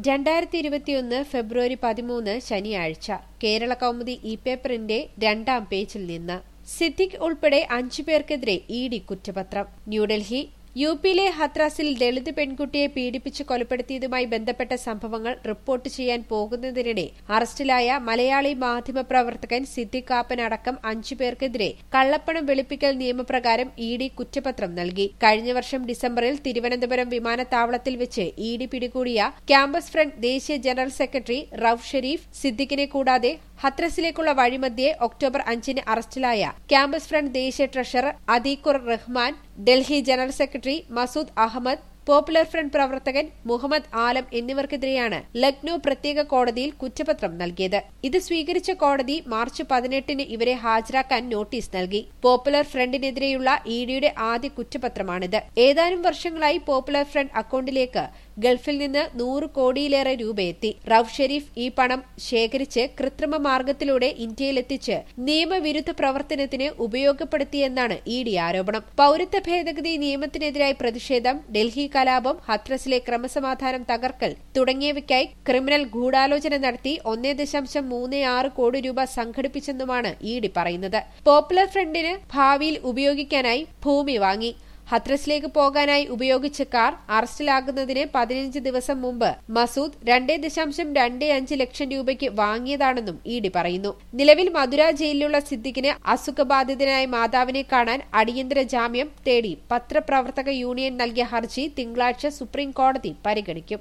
രണ്ടായിരത്തി ഇരുപത്തിയൊന്ന് ഫെബ്രുവരി പതിമൂന്ന് ശനിയാഴ്ച കേരള കൗമുദി ഇ പേപ്പറിന്റെ രണ്ടാം പേജിൽ നിന്ന് സിദ്ദിഖ് ഉൾപ്പെടെ അഞ്ചു പേർക്കെതിരെ ഇ ഡി കുറ്റപത്രം ന്യൂഡൽഹി യു പിയിലെ ഹത്രാസിൽ ദളിത് പെൺകുട്ടിയെ പീഡിപ്പിച്ച് കൊലപ്പെടുത്തിയതുമായി ബന്ധപ്പെട്ട സംഭവങ്ങൾ റിപ്പോർട്ട് ചെയ്യാൻ പോകുന്നതിനിടെ അറസ്റ്റിലായ മലയാളി മാധ്യമപ്രവർത്തകൻ സിദ്ദിഖ് കാപ്പൻ അടക്കം അഞ്ചു പേർക്കെതിരെ കള്ളപ്പണം വെളുപ്പിക്കൽ നിയമപ്രകാരം ഇ ഡി കുറ്റപത്രം നൽകി കഴിഞ്ഞ വർഷം ഡിസംബറിൽ തിരുവനന്തപുരം വിമാനത്താവളത്തിൽ വെച്ച് ഇ ഡി പിടികൂടിയ ക്യാമ്പസ് ഫ്രണ്ട് ദേശീയ ജനറൽ സെക്രട്ടറി റൌഫ് ഷെരീഫ് സിദ്ദിഖിനെ കൂടാതെ ഹത്രസിലേക്കുള്ള വഴിമധ്യേ ഒക്ടോബർ അഞ്ചിന് അറസ്റ്റിലായ ക്യാമ്പസ് ഫ്രണ്ട് ദേശീയ treasurer Atiqur Rahman Delhi general secretary Masood Ahmed popular front പ്രവർത്തകൻ മുഹമ്മദ് ആലം എന്നിവർക്കെതിരെയാണ് ലക്നൌ പ്രത്യേക കോടതിയിൽ കുറ്റപത്രം നൽകിയത് ഇത് സ്വീകരിച്ച കോടതി മാർച്ച് പതിനെട്ടിന് ഇവരെ ഹാജരാക്കാൻ നോട്ടീസ് നൽകി പോപ്പുലർ ഫ്രണ്ടിനെതിരെയുള്ള ഇഡിയുടെ ആദ്യ കുറ്റപത്രമാണിത് ഏതാനും വർഷങ്ങളായി പോപ്പുലർ ഫ്രണ്ട് അക്കൌണ്ടിലേക്ക് ഗൾഫിൽ നിന്ന് നൂറ് കോടിയിലേറെ രൂപയെത്തി റൌഫ് ഷെരീഫ് ഈ പണം ശേഖരിച്ച് കൃത്രിമ മാർഗത്തിലൂടെ ഇന്ത്യയിലെത്തിച്ച് നിയമവിരുദ്ധ പ്രവർത്തനത്തിന് ഉപയോഗപ്പെടുത്തിയെന്നാണ് ഇ ഡി ആരോപണം പൌരത്വ ഭേദഗതി നിയമത്തിനെതിരായി പ്രതിഷേധം ഡൽഹി കലാപം ഹത്രസിലെ ക്രമസമാധാനം തകർക്കൽ തുടങ്ങിയവയ്ക്കായി ക്രിമിനൽ ഗൂഢാലോചന നടത്തി ഒന്നേ ദശാംശം മൂന്ന് ആറ് കോടി രൂപ സംഘടിപ്പിച്ചെന്നുമാണ് ഇ ഡി പറയുന്നത് പോപ്പുലർ ഫ്രണ്ടിന് ഭാവിയിൽ ഉപയോഗിക്കാനായി ഭൂമി വാങ്ങി ഹത്രസിലേക്ക് പോകാനായി ഉപയോഗിച്ച കാർ അറസ്റ്റിലാകുന്നതിന് പതിനഞ്ച് ദിവസം മുമ്പ് മസൂദ് രണ്ടേ ദശാംശം രണ്ടേ അഞ്ച് ലക്ഷം രൂപയ്ക്ക് വാങ്ങിയതാണെന്നും ഇ ഡി പറയുന്നു നിലവിൽ മധുര ജയിലിലുള്ള സിദ്ദിഖിന് അസുഖബാധിതനായ മാതാവിനെ കാണാൻ അടിയന്തര ജാമ്യം തേടി പത്രപ്രവർത്തക യൂണിയൻ നൽകിയ ഹർജി തിങ്കളാഴ്ച സുപ്രീം കോടതി പരിഗണിക്കും